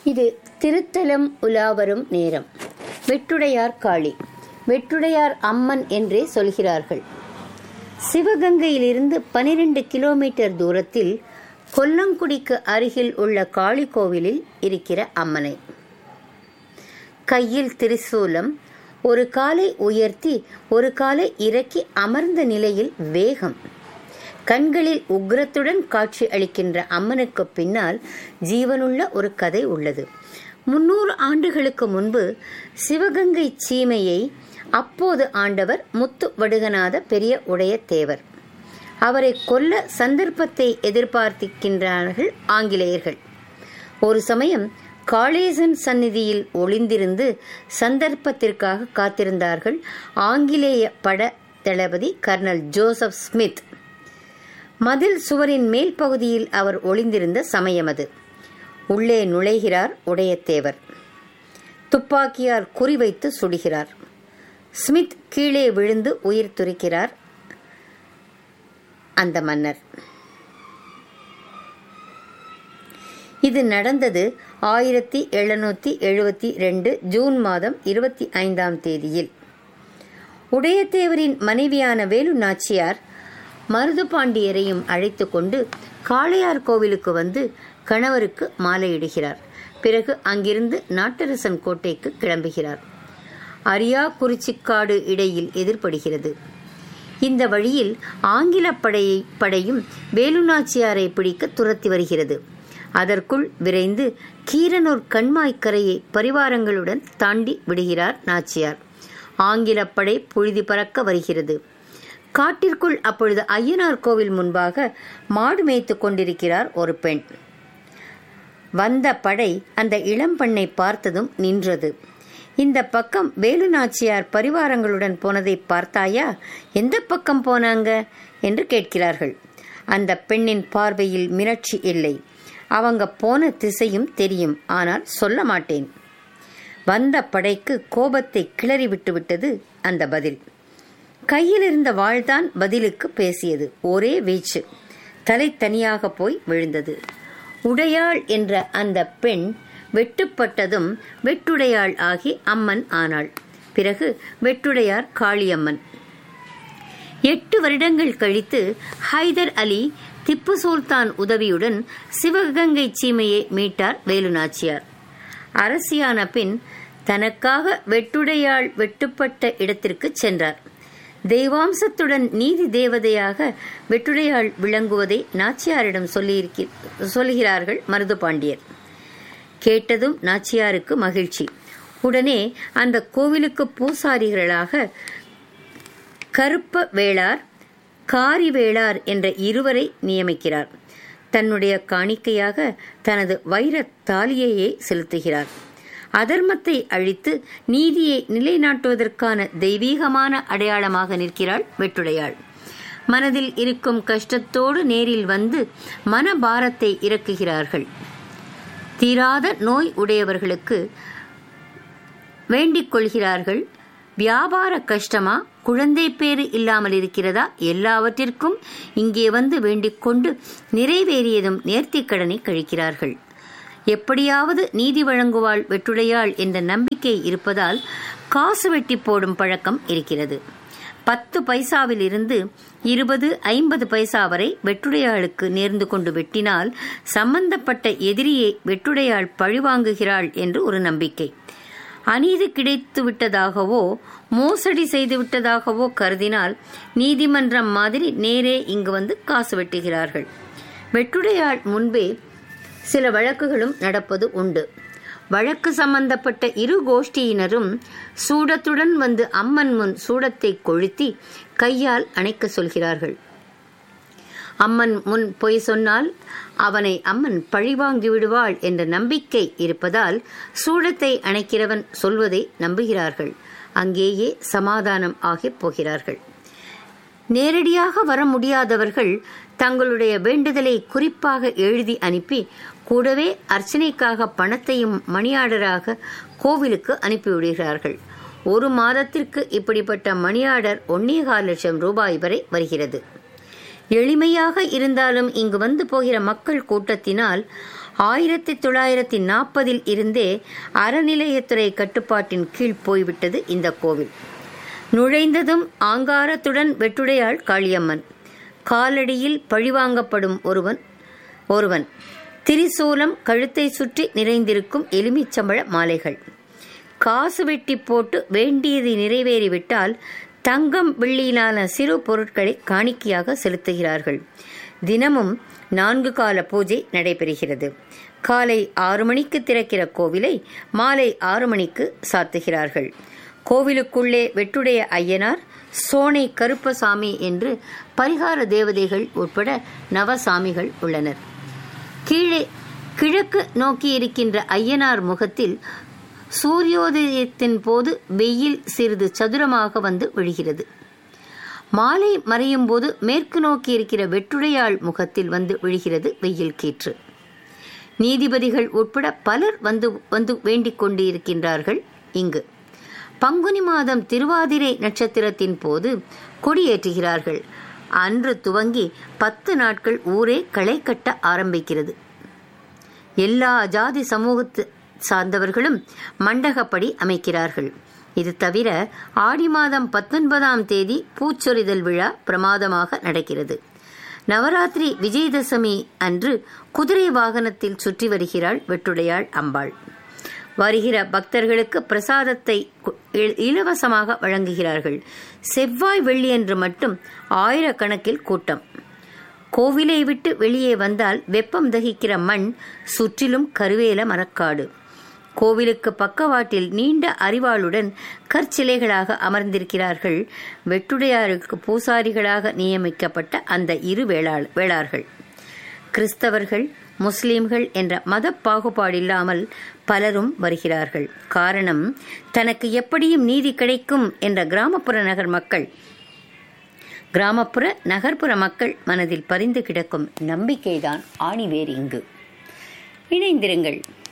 இது திருத்தலம் உலாவரும் நேரம் வெட்டுடையார் காளி வெட்டுடையார் அம்மன் என்றே சொல்கிறார்கள் சிவகங்கையிலிருந்து பனிரெண்டு கிலோமீட்டர் தூரத்தில் கொல்லங்குடிக்கு அருகில் உள்ள காளி கோவிலில் இருக்கிற அம்மனை கையில் திரிசூலம் ஒரு காலை உயர்த்தி ஒரு காலை இறக்கி அமர்ந்த நிலையில் வேகம் கண்களில் உக்ரத்துடன் காட்சி அளிக்கின்ற அம்மனுக்கு பின்னால் ஜீவனுள்ள ஒரு கதை உள்ளது முன்னூறு ஆண்டுகளுக்கு முன்பு சிவகங்கை சீமையை அப்போது ஆண்டவர் முத்து வடுகநாத பெரிய உடைய தேவர் அவரை கொல்ல சந்தர்ப்பத்தை எதிர்பார்த்திருக்கின்றார்கள் ஆங்கிலேயர்கள் ஒரு சமயம் காளேசன் சந்நிதியில் ஒளிந்திருந்து சந்தர்ப்பத்திற்காக காத்திருந்தார்கள் ஆங்கிலேய பட தளபதி கர்னல் ஜோசப் ஸ்மித் மதில் சுவரின் மேல் பகுதியில் அவர் ஒளிந்திருந்த சமயம் அது உள்ளே நுழைகிறார் உடையத்தேவர் துப்பாக்கியார் குறிவைத்து சுடுகிறார் ஸ்மித் கீழே விழுந்து உயிர் துரிக்கிறார் அந்த மன்னர் இது நடந்தது ஆயிரத்தி எழுநூத்தி எழுபத்தி ரெண்டு ஜூன் மாதம் இருபத்தி ஐந்தாம் தேதியில் உடையத்தேவரின் மனைவியான வேலு நாச்சியார் மருதுபாண்டியரையும் அழைத்து கொண்டு காளையார் கோவிலுக்கு வந்து கணவருக்கு மாலையிடுகிறார் பிறகு அங்கிருந்து நாட்டரசன் கோட்டைக்கு கிளம்புகிறார் அரியா குறிச்சிக்காடு இடையில் எதிர்படுகிறது இந்த வழியில் ஆங்கில படையை படையும் வேலுநாச்சியாரை பிடிக்க துரத்தி வருகிறது அதற்குள் விரைந்து கீரனூர் கண்மாய்க்கரையை பரிவாரங்களுடன் தாண்டி விடுகிறார் நாச்சியார் ஆங்கில படை புழுதி பறக்க வருகிறது காட்டிற்குள் அப்பொழுது ஐயனார் கோவில் முன்பாக மாடு மேய்த்து கொண்டிருக்கிறார் ஒரு பெண் வந்த படை அந்த இளம்பெண்ணை பார்த்ததும் நின்றது இந்த பக்கம் வேலுநாச்சியார் பரிவாரங்களுடன் போனதை பார்த்தாயா எந்த பக்கம் போனாங்க என்று கேட்கிறார்கள் அந்த பெண்ணின் பார்வையில் மிரட்சி இல்லை அவங்க போன திசையும் தெரியும் ஆனால் சொல்ல மாட்டேன் வந்த படைக்கு கோபத்தை கிளறி விட்டு விட்டது அந்த பதில் கையில் இருந்த வாழ்தான் பதிலுக்கு பேசியது ஒரே வீச்சு தலை தனியாக போய் விழுந்தது உடையாள் என்ற அந்த பெண் வெட்டுப்பட்டதும் வெட்டுடையாள் ஆகி அம்மன் ஆனாள் பிறகு வெட்டுடையார் காளியம்மன் எட்டு வருடங்கள் கழித்து ஹைதர் அலி திப்பு சுல்தான் உதவியுடன் சிவகங்கை சீமையை மீட்டார் வேலுநாச்சியார் அரசியான பின் தனக்காக வெட்டுடையாள் வெட்டுப்பட்ட இடத்திற்கு சென்றார் தெய்வாம்சத்துடன் நீதி தேவதையாக வெட்டுடையாள் விளங்குவதை நாச்சியாரிடம் சொல்லுகிறார்கள் மருதுபாண்டியர் கேட்டதும் நாச்சியாருக்கு மகிழ்ச்சி உடனே அந்த கோவிலுக்கு பூசாரிகளாக கருப்ப வேளார் காரி வேளார் என்ற இருவரை நியமிக்கிறார் தன்னுடைய காணிக்கையாக தனது வைர தாலியையே செலுத்துகிறார் அதர்மத்தை அழித்து நீதியை நிலைநாட்டுவதற்கான தெய்வீகமான அடையாளமாக நிற்கிறாள் வெட்டுடையாள் மனதில் இருக்கும் கஷ்டத்தோடு நேரில் வந்து மனபாரத்தை இறக்குகிறார்கள் தீராத நோய் உடையவர்களுக்கு வேண்டிக் கொள்கிறார்கள் வியாபார கஷ்டமா குழந்தை பேறு இல்லாமல் இருக்கிறதா எல்லாவற்றிற்கும் இங்கே வந்து வேண்டிக் கொண்டு நிறைவேறியதும் நேர்த்திக்கடனை கழிக்கிறார்கள் எப்படியாவது நீதி வழங்குவாள் வெட்டுடையாள் என்ற நம்பிக்கை இருப்பதால் காசு வெட்டி போடும் பழக்கம் இருக்கிறது பத்து பைசாவில் இருந்து இருபது ஐம்பது பைசா வரை வெட்டுடையாளுக்கு நேர்ந்து கொண்டு வெட்டினால் சம்பந்தப்பட்ட எதிரியை வெட்டுடையாள் பழிவாங்குகிறாள் என்று ஒரு நம்பிக்கை அநீதி கிடைத்து விட்டதாகவோ மோசடி செய்து விட்டதாகவோ கருதினால் நீதிமன்றம் மாதிரி நேரே இங்கு வந்து காசு வெட்டுகிறார்கள் வெட்டுடையாள் முன்பே சில வழக்குகளும் நடப்பது உண்டு வழக்கு சம்பந்தப்பட்ட இரு கோஷ்டியினரும் சூடத்துடன் வந்து அம்மன் முன் சூடத்தை கொளுத்தி கையால் அணைக்க சொல்கிறார்கள் அம்மன் முன் பொய் சொன்னால் அவனை அம்மன் பழிவாங்கி விடுவாள் என்ற நம்பிக்கை இருப்பதால் சூடத்தை அணைக்கிறவன் சொல்வதை நம்புகிறார்கள் அங்கேயே சமாதானம் ஆகிப் போகிறார்கள் நேரடியாக வர முடியாதவர்கள் தங்களுடைய வேண்டுதலை குறிப்பாக எழுதி அனுப்பி கூடவே அர்ச்சனைக்காக பணத்தையும் மணியாடராக கோவிலுக்கு அனுப்பிவிடுகிறார்கள் ஒரு மாதத்திற்கு இப்படிப்பட்ட மணியாடர் ஒன்னேகால் லட்சம் ரூபாய் வரை வருகிறது எளிமையாக இருந்தாலும் இங்கு வந்து போகிற மக்கள் கூட்டத்தினால் ஆயிரத்தி தொள்ளாயிரத்தி நாற்பதில் இருந்தே அறநிலையத்துறை கட்டுப்பாட்டின் கீழ் போய்விட்டது இந்த கோவில் நுழைந்ததும் ஆங்காரத்துடன் வெட்டுடையாள் காளியம்மன் காலடியில் பழிவாங்கப்படும் ஒருவன் ஒருவன் திரிசூலம் கழுத்தை சுற்றி நிறைந்திருக்கும் எலுமிச்சம்பழ மாலைகள் காசு வெட்டி போட்டு வேண்டியது நிறைவேறிவிட்டால் தங்கம் வெள்ளியிலான சிறு பொருட்களை காணிக்கையாக செலுத்துகிறார்கள் தினமும் நான்கு கால பூஜை நடைபெறுகிறது காலை ஆறு மணிக்கு திறக்கிற கோவிலை மாலை ஆறு மணிக்கு சாத்துகிறார்கள் கோவிலுக்குள்ளே வெட்டுடைய ஐயனார் சோனை கருப்பசாமி என்று பரிகார தேவதைகள் உட்பட நவசாமிகள் உள்ளனர் கீழே கிழக்கு நோக்கி இருக்கின்ற ஐயனார் முகத்தில் சூரியோதயத்தின் போது வெயில் சிறிது சதுரமாக வந்து விழுகிறது மாலை மறையும் போது மேற்கு நோக்கி இருக்கிற வெற்றுடையாள் முகத்தில் வந்து விழுகிறது வெயில் கீற்று நீதிபதிகள் உட்பட பலர் வந்து வந்து வேண்டிக் கொண்டு இருக்கின்றார்கள் இங்கு பங்குனி மாதம் திருவாதிரை நட்சத்திரத்தின் போது கொடியேற்றுகிறார்கள் அன்று துவங்கி பத்து நாட்கள் ஊரே களை கட்ட ஆரம்பிக்கிறது எல்லா ஜாதி சமூகத்து சார்ந்தவர்களும் மண்டகப்படி அமைக்கிறார்கள் இது தவிர ஆடி மாதம் பத்தொன்பதாம் தேதி பூச்சொரிதல் விழா பிரமாதமாக நடக்கிறது நவராத்திரி விஜயதசமி அன்று குதிரை வாகனத்தில் சுற்றி வருகிறாள் வெட்டுடையாள் அம்பாள் வருகிற பக்தர்களுக்கு பிரசாதத்தை இலவசமாக வழங்குகிறார்கள் செவ்வாய் வெள்ளியன்று மட்டும் ஆயிரக்கணக்கில் கூட்டம் கோவிலை விட்டு வெளியே வந்தால் வெப்பம் தகிக்கிற மண் சுற்றிலும் கருவேல மரக்காடு கோவிலுக்கு பக்கவாட்டில் நீண்ட அறிவாளுடன் கற்சிலைகளாக அமர்ந்திருக்கிறார்கள் வெட்டுடையாருக்கு பூசாரிகளாக நியமிக்கப்பட்ட அந்த இரு வேளாள் வேளார்கள் கிறிஸ்தவர்கள் முஸ்லிம்கள் என்ற மத பாகுபாடில்லாமல் பலரும் வருகிறார்கள் காரணம் தனக்கு எப்படியும் நீதி கிடைக்கும் என்ற கிராமப்புற நகர் மக்கள் கிராமப்புற நகர்ப்புற மக்கள் மனதில் பரிந்து கிடக்கும் நம்பிக்கைதான் ஆணிவேர் இங்கு இணைந்திருங்கள்